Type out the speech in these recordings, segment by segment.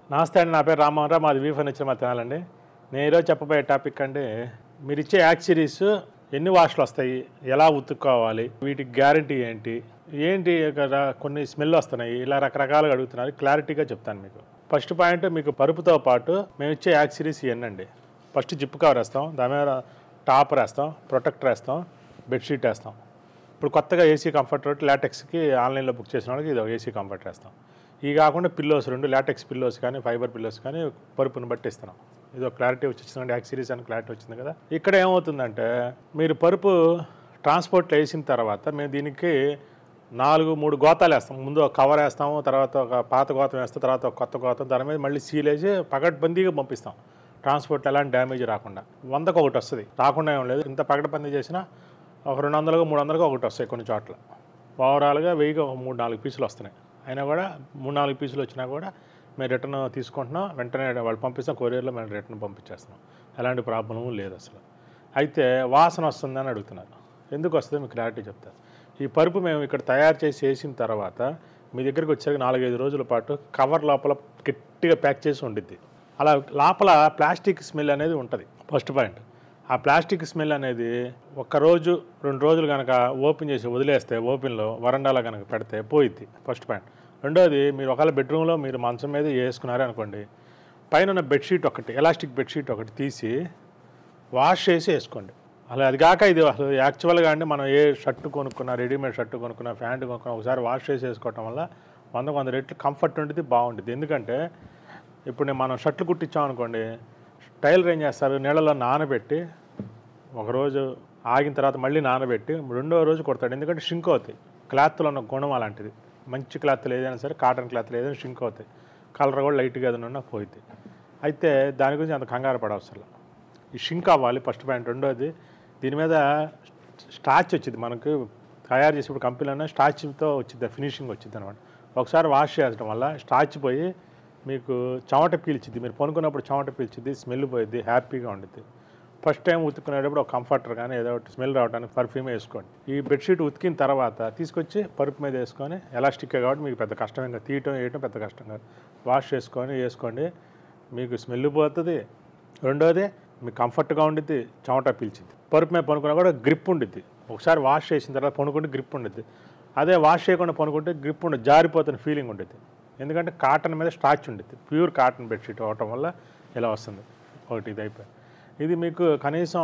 నమస్తే అండి నా పేరు రామోహన్ రావు మాది వీ ఫర్నిచర్ మా తినాలండి నేను ఈరోజు చెప్పబోయే టాపిక్ అంటే మీరు ఇచ్చే యాక్సరీస్ ఎన్ని వాష్లు వస్తాయి ఎలా ఉతుక్కోవాలి వీటికి గ్యారంటీ ఏంటి ఏంటి ఇక్కడ కొన్ని స్మెల్ వస్తున్నాయి ఇలా రకరకాలుగా అడుగుతున్నారు క్లారిటీగా చెప్తాను మీకు ఫస్ట్ పాయింట్ మీకు పరుపుతో పాటు మేము ఇచ్చే యాక్సరీస్ ఇవన్నండి ఫస్ట్ జిప్ కవర్ వేస్తాం దాని మీద టాపర్ వేస్తాం ప్రొటెక్టర్ వేస్తాం బెడ్షీట్ వేస్తాం ఇప్పుడు కొత్తగా ఏసీ కంఫర్ట్ లాటెక్స్కి ఆన్లైన్లో బుక్ చేసిన వాళ్ళకి ఇది ఏసీ కంఫర్ట్ వేస్తాం ఇవి కాకుండా పిల్లోస్ రెండు లాటెక్స్ పిల్లోస్ కానీ ఫైబర్ పిల్లోస్ కానీ పరుపుని బట్టి ఇస్తున్నాం ఇది ఒక క్లారిటీ వచ్చిందండి యాక్సిరీస్ అని క్లారిటీ వచ్చింది కదా ఇక్కడ ఏమవుతుందంటే మీరు పరుపు ట్రాన్స్పోర్ట్లో వేసిన తర్వాత మేము దీనికి నాలుగు మూడు గోతాలు వేస్తాం ముందు ఒక కవర్ వేస్తాము తర్వాత ఒక పాత గోతం వేస్తాం తర్వాత ఒక కొత్త గోతం దాని మీద మళ్ళీ సీల్ వేసి పకడ్బందీగా పంపిస్తాం ట్రాన్స్పోర్ట్ ఎలాంటి డ్యామేజ్ రాకుండా వందకు ఒకటి వస్తుంది రాకుండా ఏం లేదు ఇంత పకడ్బందీ చేసినా ఒక రెండు వందలుగా మూడు వందలుగా ఒకటి వస్తాయి కొన్ని చోట్ల ఓవరాల్గా వెయ్యికి ఒక మూడు నాలుగు పీసులు వస్తున్నాయి అయినా కూడా మూడు నాలుగు పీసులు వచ్చినా కూడా మేము రిటర్న్ తీసుకుంటున్నాం వెంటనే వాళ్ళు పంపిస్తాం కొరియర్లో మేము రిటర్న్ పంపించేస్తున్నాం ఎలాంటి ప్రాబ్లం లేదు అసలు అయితే వాసన వస్తుందని అడుగుతున్నారు ఎందుకు వస్తుంది మీకు క్లారిటీ చెప్తాను ఈ పరుపు మేము ఇక్కడ తయారు చేసి వేసిన తర్వాత మీ దగ్గరికి వచ్చాక నాలుగైదు రోజుల పాటు కవర్ లోపల గట్టిగా ప్యాక్ చేసి ఉండిద్ది అలా లోపల ప్లాస్టిక్ స్మెల్ అనేది ఉంటుంది ఫస్ట్ పాయింట్ ఆ ప్లాస్టిక్ స్మెల్ అనేది ఒక్క రోజు రెండు రోజులు కనుక ఓపెన్ చేసి వదిలేస్తే ఓపెన్లో వరండాలో కనుక పెడితే పోయిద్ది ఫస్ట్ పాయింట్ రెండోది మీరు ఒకవేళ బెడ్రూమ్లో మీరు మంచం మీద వేసుకున్నారే అనుకోండి పైన ఉన్న బెడ్షీట్ ఒకటి ఎలాస్టిక్ బెడ్షీట్ ఒకటి తీసి వాష్ చేసి వేసుకోండి అలా అది కాక ఇది అసలు యాక్చువల్గా అండి మనం ఏ షర్ట్ కొనుక్కున్నా రెడీమేడ్ షర్ట్ కొనుక్కున్నా ప్యాంట్ కొనుక్కున్నా ఒకసారి వాష్ చేసి వేసుకోవటం వల్ల వంద వంద రెట్లు కంఫర్ట్ ఉంటుంది బాగుంటుంది ఎందుకంటే ఇప్పుడు నేను మనం షర్ట్లు కుట్టించాం అనుకోండి టైలర్ ఏం చేస్తారు నీళ్ళలో నానబెట్టి ఒకరోజు ఆగిన తర్వాత మళ్ళీ నానబెట్టి రెండో రోజు కొడతాడు ఎందుకంటే షింక్ అవుతాయి క్లాత్లో ఉన్న గుణం అలాంటిది మంచి క్లాత్లు ఏదైనా సరే కాటన్ క్లాత్లు ఏదైనా షింక్ అవుతాయి కలర్ కూడా లైట్గా ఏదైనా ఉన్నా పోయింది అయితే దాని గురించి అంత కంగారు పడవసరం ఈ షింక్ అవ్వాలి ఫస్ట్ పాయింట్ రెండోది దీని మీద స్టాచ్ వచ్చింది మనకు తయారు చేసేప్పుడు కంపెనీలోనే స్టాచ్తో వచ్చింది ఫినిషింగ్ వచ్చింది అనమాట ఒకసారి వాష్ చేయడం వల్ల స్టాచ్ పోయి మీకు చెమట పీల్చిద్ది మీరు పనుకున్నప్పుడు చెమట పీల్చిద్ది స్మెల్ పోయిద్ది హ్యాపీగా ఉండిద్ది ఫస్ట్ టైం ఉతుక్కునేటప్పుడు ఒక కంఫర్టర్ కానీ ఏదో ఒకటి స్మెల్ రావడానికి పర్ఫ్యూమ్ వేసుకోండి ఈ బెడ్షీట్ ఉతికిన తర్వాత తీసుకొచ్చి పరుపు మీద వేసుకొని ఎలాస్టిక్గా కాబట్టి మీకు పెద్ద కష్టం ఇంకా తీయటం వేయటం పెద్ద కష్టం కాదు వాష్ చేసుకొని వేసుకోండి మీకు స్మెల్ పోతుంది రెండోది మీకు కంఫర్ట్గా ఉండిద్ది చెమట పీల్చిద్ది పరుపు మీద పనుకున్నా కూడా గ్రిప్ ఉండిద్ది ఒకసారి వాష్ చేసిన తర్వాత పనుకుంటే గ్రిప్ ఉండిద్ది అదే వాష్ చేయకుండా పనుకుంటే గ్రిప్ ఉండదు జారిపోతున్న ఫీలింగ్ ఉండిద్ది ఎందుకంటే కాటన్ మీద స్టాచ్ ఉండిద్ది ప్యూర్ కాటన్ బెడ్షీట్ అవటం వల్ల ఇలా వస్తుంది ఒకటి ఇది అయిపోయి ఇది మీకు కనీసం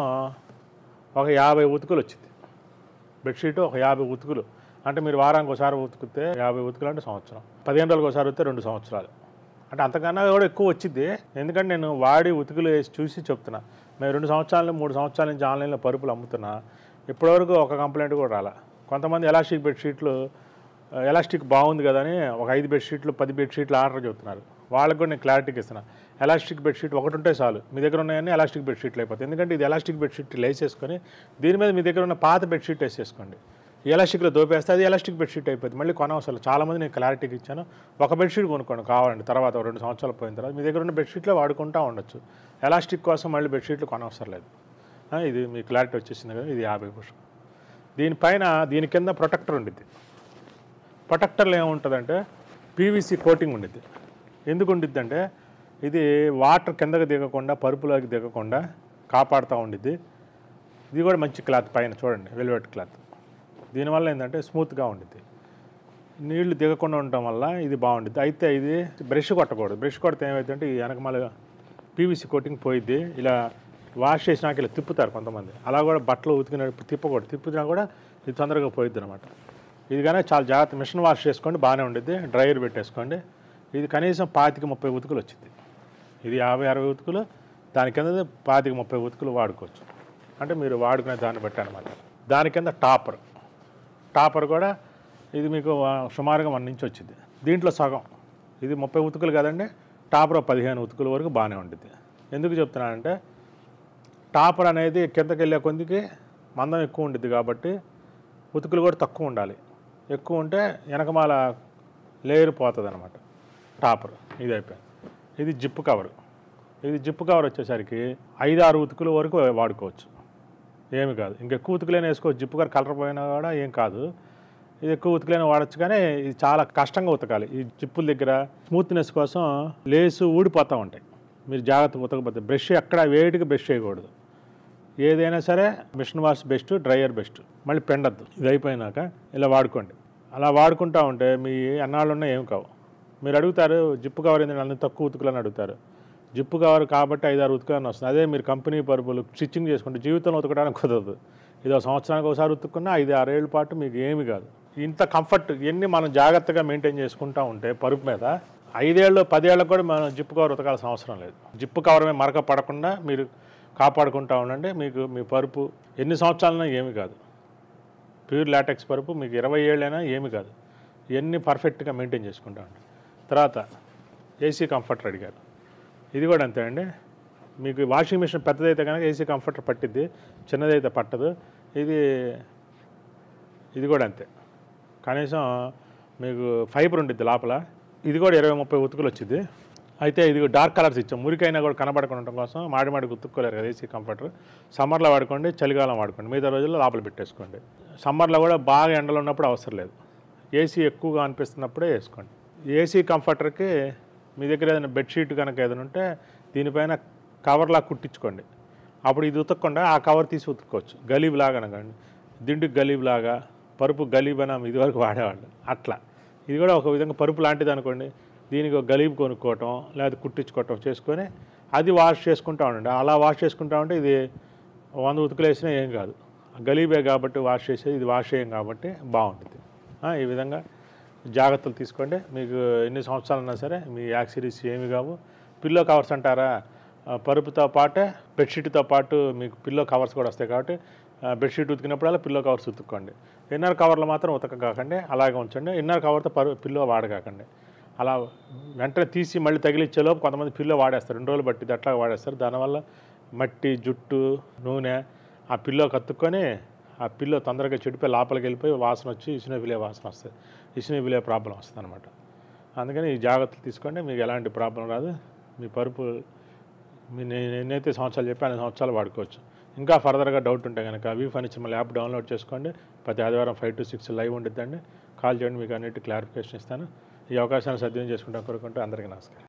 ఒక యాభై ఉతుకులు వచ్చింది బెడ్షీట్ ఒక యాభై ఉతుకులు అంటే మీరు వారానికి ఒకసారి ఉతుకుతే యాభై ఉతుకులు అంటే సంవత్సరం పదిహేను రోజులకు ఒకసారి వస్తే రెండు సంవత్సరాలు అంటే అంతకన్నా కూడా ఎక్కువ వచ్చింది ఎందుకంటే నేను వాడి ఉతుకులు వేసి చూసి చెప్తున్నా మేము రెండు సంవత్సరాలు మూడు సంవత్సరాల నుంచి ఆన్లైన్లో పరుపులు అమ్ముతున్నా ఇప్పటివరకు ఒక కంప్లైంట్ కూడా రాలే కొంతమంది ఎలాస్టిక్ బెడ్షీట్లు ఎలాస్టిక్ బాగుంది కదా అని ఒక ఐదు బెడ్షీట్లు పది బెడ్షీట్లు ఆర్డర్ చెప్తున్నారు వాళ్ళకి కూడా నేను క్లారిటీకి ఇస్తున్నా ఎలాస్టిక్ బెడ్షీట్ ఒకటి ఉంటే చాలు మీ దగ్గర ఉన్నాయని ఎలాస్టిక్ బెడ్షీట్లు అయిపోతాయి ఎందుకంటే ఇది ఎలాస్టిక్ బెడ్షీట్ వేసేసుకొని దీని మీద మీ దగ్గర ఉన్న పాత బెడ్షీట్ వేసేసుకోండి ఈ ఎలాస్టిక్లో దోపేస్తే అది ఎలాస్టిక్ బెడ్షీట్ అయిపోతుంది మళ్ళీ కొనవసరం చాలామంది నేను క్లారిటీకి ఇచ్చాను ఒక బెడ్షీట్ కొనుక్కోండి కావాలండి తర్వాత ఒక రెండు సంవత్సరాలు పోయిన తర్వాత మీ దగ్గర ఉన్న బెడ్షీట్లో వాడుకుంటూ ఉండొచ్చు ఎలాస్టిక్ కోసం మళ్ళీ బెడ్షీట్లు కొనవసరం లేదు ఆ, ఇది మీ క్లారిటీ వచ్చేసింది కదా ఇది యాభై పురుషం దీనిపైన దీని కింద ప్రొటెక్టర్ ఉండిద్ది ప్రొటెక్టర్లో ఏముంటుందంటే పీవీసీ కోటింగ్ ఉండిద్ది ఎందుకు ఉండిద్ది అంటే ఇది వాటర్ కిందకి దిగకుండా పరుపులోకి దిగకుండా కాపాడుతూ ఉండిద్ది ఇది కూడా మంచి క్లాత్ పైన చూడండి వెల్వెట్ క్లాత్ దీనివల్ల ఏంటంటే స్మూత్గా ఉండిద్ది నీళ్లు దిగకుండా ఉండటం వల్ల ఇది బాగుండిద్ది అయితే ఇది బ్రష్ కొట్టకూడదు బ్రష్ కొడితే ఏమవుతుందంటే ఈ వెనకమాల పీవీసీ కోటింగ్ పోయిద్ది ఇలా వాష్ చేసినాక ఇలా తిప్పుతారు కొంతమంది అలా కూడా బట్టలు ఉతికినప్పుడు తిప్పకూడదు తిప్పినా కూడా ఇది తొందరగా పోయిద్ది అనమాట ఇది కానీ చాలా జాగ్రత్త మిషన్ వాష్ చేసుకోండి బాగానే ఉండిద్ది డ్రైయర్ పెట్టేసుకోండి ఇది కనీసం పాతిక ముప్పై ఉతుకులు వచ్చింది ఇది యాభై అరవై ఉతుకులు దాని కింద పాతిక ముప్పై ఉతుకులు వాడుకోవచ్చు అంటే మీరు వాడుకునే దాన్ని బట్టి అనమాట దాని కింద టాపర్ టాపర్ కూడా ఇది మీకు ఆ, సుమారుగా మన నుంచి వచ్చింది దీంట్లో సగం ఇది ముప్పై ఉతుకులు కదండి టాపర్ ఒక పదిహేను ఉతుకుల వరకు బాగానే ఉంటుంది ఎందుకు చెప్తున్నానంటే టాపర్ అనేది కిందకి వెళ్ళే కొందికి మందం ఎక్కువ ఉండిద్ది కాబట్టి ఉతుకులు కూడా తక్కువ ఉండాలి ఎక్కువ ఉంటే వెనకమాల లేయర్ పోతుంది అనమాట టాపర్ ఇది అయిపోయింది ఇది జిప్ కవర్ ఇది జిప్ కవర్ వచ్చేసరికి ఐదు ఆరు ఉతుకుల వరకు వాడుకోవచ్చు ఏమి కాదు ఇంకెక్కువ ఉతుకులైనా వేసుకోవచ్చు జిప్ కవర్ కలర్ పోయినా కూడా ఏం కాదు ఇది ఎక్కువ ఉతకలేని వాడచ్చు కానీ ఇది చాలా కష్టంగా ఉతకాలి ఈ జిప్పుల దగ్గర స్మూత్నెస్ కోసం లేసు ఊడిపోతూ ఉంటాయి మీరు జాగ్రత్తగా ఉతకపోతే బ్రష్ ఎక్కడ వేడికి బ్రష్ చేయకూడదు ఏదైనా సరే machine wash best dryer best మళ్ళీ పెండద్దు ఇది అయిపోయినాక ఇలా వాడుకోండి అలా వాడుకుంటా ఉంటే మీ అన్నాళ్ళు ఉన్నా ఏం కావు మీరు అడుగుతారు జిప్పు కవర్ ఏంటంటే అన్ని తక్కువ ఉతుకులని అడుగుతారు జిప్పు కవర్ కాబట్టి ఐదారు ఉతుకులని వస్తుంది అదే మీరు కంపెనీ పరుపులు స్టిచ్చింగ్ చేసుకుంటే జీవితంలో ఉతకడానికి కుదరదు ఇది ఒక సంవత్సరానికి ఒకసారి ఉతుక్కున్నా ఐదు ఆరేళ్ళ పాటు మీకు ఏమి కాదు ఇంత కంఫర్ట్ ఇవన్నీ మనం జాగ్రత్తగా మెయింటైన్ చేసుకుంటా ఉంటే పరుపు మీద ఐదేళ్ళు పదేళ్ళకు కూడా మనం జిప్పు కవర్ ఉతకాల్సిన అవసరం లేదు జిప్పు కవర్ మీద మరక పడకుండా మీరు కాపాడుకుంటా ఉండండి మీకు మీ పరుపు ఎన్ని సంవత్సరాలైనా ఏమి కాదు ప్యూర్ లాటెక్స్ పరుపు మీకు ఇరవై ఏళ్ళైనా ఏమి కాదు ఇవన్నీ పర్ఫెక్ట్గా మెయింటైన్ చేసుకుంటా ఉండండి తర్వాత ఏసీ కంఫర్టర్ అడిగారు ఇది కూడా అంతే అండి మీకు వాషింగ్ మిషన్ పెద్దదైతే కనుక ఏసీ కంఫర్టర్ పట్టిద్ది చిన్నదైతే పట్టదు ఇది ఇది కూడా అంతే కనీసం మీకు ఫైబర్ ఉండిద్ది లోపల ఇది కూడా ఇరవై ముప్పై ఉతుకులు వచ్చింది అయితే ఇది డార్క్ కలర్స్ ఇచ్చాం మురికైనా కూడా కనబడకుండా ఉండటం కోసం మాడి మాడికి ఉతుక్కోలేరు కదా ఏసీ కంఫర్టర్ సమ్మర్లో వాడుకోండి చలికాలం వాడుకోండి మిగతా రోజుల్లో లోపల పెట్టేసుకోండి సమ్మర్లో కూడా బాగా ఎండలు ఉన్నప్పుడు అవసరం లేదు ఏసీ ఎక్కువగా అనిపిస్తున్నప్పుడే వేసుకోండి ఏసీ కంఫర్టర్కి మీ దగ్గర ఏదైనా బెడ్షీట్ కనుక ఏదైనా ఉంటే దీనిపైన కవర్లా కుట్టించుకోండి అప్పుడు ఇది ఉతకకుండా ఆ కవర్ తీసి ఉతుక్కోవచ్చు గలీబ్ లాగా అనకండి దిండుకి గలీబ్ లాగా పరుపు గలీబ్ అని ఇదివరకు వాడేవాళ్ళు అట్లా ఇది కూడా ఒక విధంగా పరుపు లాంటిది అనుకోండి దీనికి ఒక గలీబ్ కొనుక్కోవటం లేదా కుట్టించుకోవటం చేసుకొని అది వాష్ చేసుకుంటా ఉండండి అలా వాష్ చేసుకుంటా ఉంటే ఇది వంద ఉతుకులేసినా ఏం కాదు గలీబే కాబట్టి వాష్ చేసేది ఇది వాష్ చేయం కాబట్టి బాగుంటుంది ఆ, ఈ విధంగా జాగ్రత్తలు తీసుకోండి మీకు ఎన్ని సంవత్సరాలన్నా సరే మీ యాక్సిరీస్ ఏమి కావు పిల్లో కవర్స్ అంటారా ఆ, పరుపుతో పాటే బెడ్షీట్తో పాటు మీకు పిల్లో కవర్స్ కూడా వస్తాయి కాబట్టి ఆ, బెడ్షీట్ ఉతికినప్పుడల్లా పిల్లో కవర్స్ ఉతుక్కోండి ఇన్నర్ కవర్లు మాత్రం ఉతకకాకండి అలాగే ఉంచండి ఇన్నర్ కవర్తో పరు పిల్లో వాడకాకండి అలా వెంటనే తీసి మళ్ళీ తగిలిచ్చేలోపు కొంతమంది పిల్లో వాడేస్తారు రెండు రోజులు బట్టి అట్లా వాడేస్తారు దానివల్ల మట్టి జుట్టు నూనె ఆ పిల్లో కత్తుక్కొని ఆ పిల్లో తొందరగా చెడిపోయి లోపలికి వెళ్ళిపోయి వాసన వచ్చి ఇసునబిలే వాసన వస్తుంది ఇసునబిలే ప్రాబ్లం వస్తుంది అనమాట అందుకని ఈ జాగ్రత్తలు తీసుకోండి మీకు ఎలాంటి ప్రాబ్లం రాదు మీ పరుపు మీ నేను ఎన్నైతే సంవత్సరాలు చెప్పి అన్ని సంవత్సరాలు వాడుకోవచ్చు ఇంకా ఫర్దర్గా డౌట్ ఉంటే కనుక వీ ఫర్నిచర్ మళ్ళీ యాప్ డౌన్లోడ్ చేసుకోండి ప్రతి ఆదివారం ఫైవ్ టు సిక్స్ లైవ్ ఉండిద్దండి కాల్ చేయండి మీకు అన్నిటి క్లారిఫికేషన్ ఇస్తాను ఈ అవకాశాన్ని సద్వినియోగం చేసుకుంటాం కోరుకుంటూ అందరికీ నమస్కారం